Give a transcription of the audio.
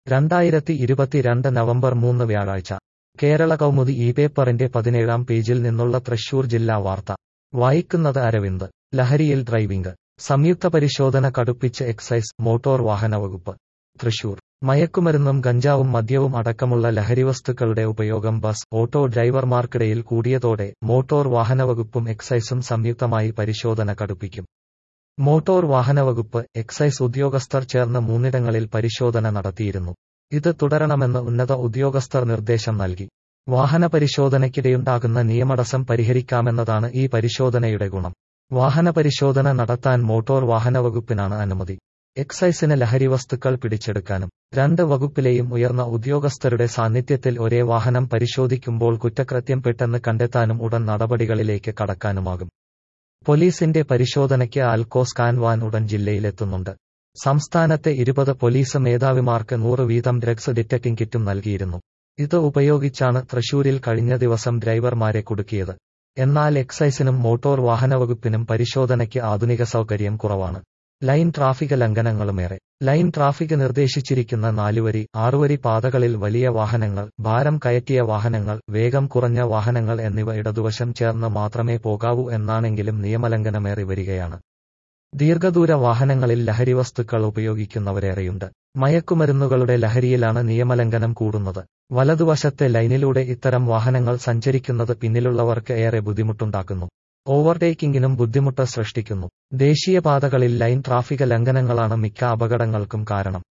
രണ്ടായിരത്തി ഇരുപത്തിരണ്ട് നവംബർ മൂന്ന് വ്യാഴാഴ്ച കേരള കൗമുദി ഈ പേപ്പറിന്റെ പതിനേഴാം പേജിൽ നിന്നുള്ള തൃശൂർ ജില്ലാ വാർത്ത വായിക്കുന്നത് അരവിന്ദ് ലഹരിയിൽ ഡ്രൈവിംഗ് സംയുക്ത പരിശോധന കടുപ്പിച്ച് എക്സൈസ് മോട്ടോർ വാഹന വകുപ്പ് തൃശൂർ മയക്കുമരുന്നും ഗഞ്ചാവും മദ്യവും അടക്കമുള്ള ലഹരിവസ്തുക്കളുടെ ഉപയോഗം ബസ് ഓട്ടോ ഡ്രൈവർമാർക്കിടയിൽ കൂടിയതോടെ മോട്ടോർ വാഹനവകുപ്പും എക്സൈസും സംയുക്തമായി പരിശോധന കടുപ്പിക്കും മോട്ടോർ വാഹനവകുപ്പ് എക്സൈസ് ഉദ്യോഗസ്ഥർ ചേർന്ന് മൂന്നിടങ്ങളിൽ പരിശോധന നടത്തിയിരുന്നു ഇത് തുടരണമെന്ന് ഉന്നത ഉദ്യോഗസ്ഥർ നിർദ്ദേശം നൽകി വാഹന പരിശോധനയ്ക്കിടെയുണ്ടാകുന്ന നിയമടസം പരിഹരിക്കാമെന്നതാണ് ഈ പരിശോധനയുടെ ഗുണം വാഹന പരിശോധന നടത്താൻ മോട്ടോർ വാഹനവകുപ്പിനാണ് അനുമതി എക്സൈസിന് ലഹരിവസ്തുക്കൾ പിടിച്ചെടുക്കാനും രണ്ട് വകുപ്പിലെയും ഉയർന്ന ഉദ്യോഗസ്ഥരുടെ സാന്നിധ്യത്തിൽ ഒരേ വാഹനം പരിശോധിക്കുമ്പോൾ കുറ്റകൃത്യം പെട്ടെന്ന് കണ്ടെത്താനും ഉടൻ നടപടികളിലേക്ക് കടക്കാനുമാകും പോലീസിന്റെ പരിശോധനയ്ക്ക് ആൽക്കോ സ്കാൻ വാൻ ഉടൻ ജില്ലയിലെത്തുന്നുണ്ട് സംസ്ഥാനത്തെ ഇരുപത് പോലീസ് മേധാവിമാർക്ക് നൂറ് വീതം ഡ്രഗ്സ് ഡിറ്റക്ടിംഗ് കിറ്റും നൽകിയിരുന്നു ഇത് ഉപയോഗിച്ചാണ് തൃശൂരിൽ കഴിഞ്ഞ ദിവസം ഡ്രൈവർമാരെ കുടുക്കിയത് എന്നാൽ എക്സൈസിനും മോട്ടോർ വാഹനവകുപ്പിനും പരിശോധനയ്ക്ക് ആധുനിക സൗകര്യം കുറവാണ് ലൈൻ ട്രാഫിക് ലംഘനങ്ങളുമേറെ ലൈൻ ട്രാഫിക് നിർദ്ദേശിച്ചിരിക്കുന്ന നാലുവരി ആറുവരി പാതകളിൽ വലിയ വാഹനങ്ങൾ ഭാരം കയറ്റിയ വാഹനങ്ങൾ വേഗം കുറഞ്ഞ വാഹനങ്ങൾ എന്നിവ ഇടതുവശം ചേർന്ന് മാത്രമേ പോകാവൂ എന്നാണെങ്കിലും നിയമലംഘനമേറി വരികയാണ് ദീർഘദൂര വാഹനങ്ങളിൽ ലഹരിവസ്തുക്കൾ ഉപയോഗിക്കുന്നവരേറെയുണ്ട് മയക്കുമരുന്നുകളുടെ ലഹരിയിലാണ് നിയമലംഘനം കൂടുന്നത് വലതുവശത്തെ ലൈനിലൂടെ ഇത്തരം വാഹനങ്ങൾ സഞ്ചരിക്കുന്നത് പിന്നിലുള്ളവർക്ക് ഏറെ ബുദ്ധിമുട്ടുണ്ടാക്കുന്നു ഓവർടേക്കിംഗിനും ബുദ്ധിമുട്ട് സൃഷ്ടിക്കുന്നു ദേശീയപാതകളിൽ ലൈൻ ട്രാഫിക ലംഘനങ്ങളാണ് മിക്ക അപകടങ്ങൾക്കും കാരണം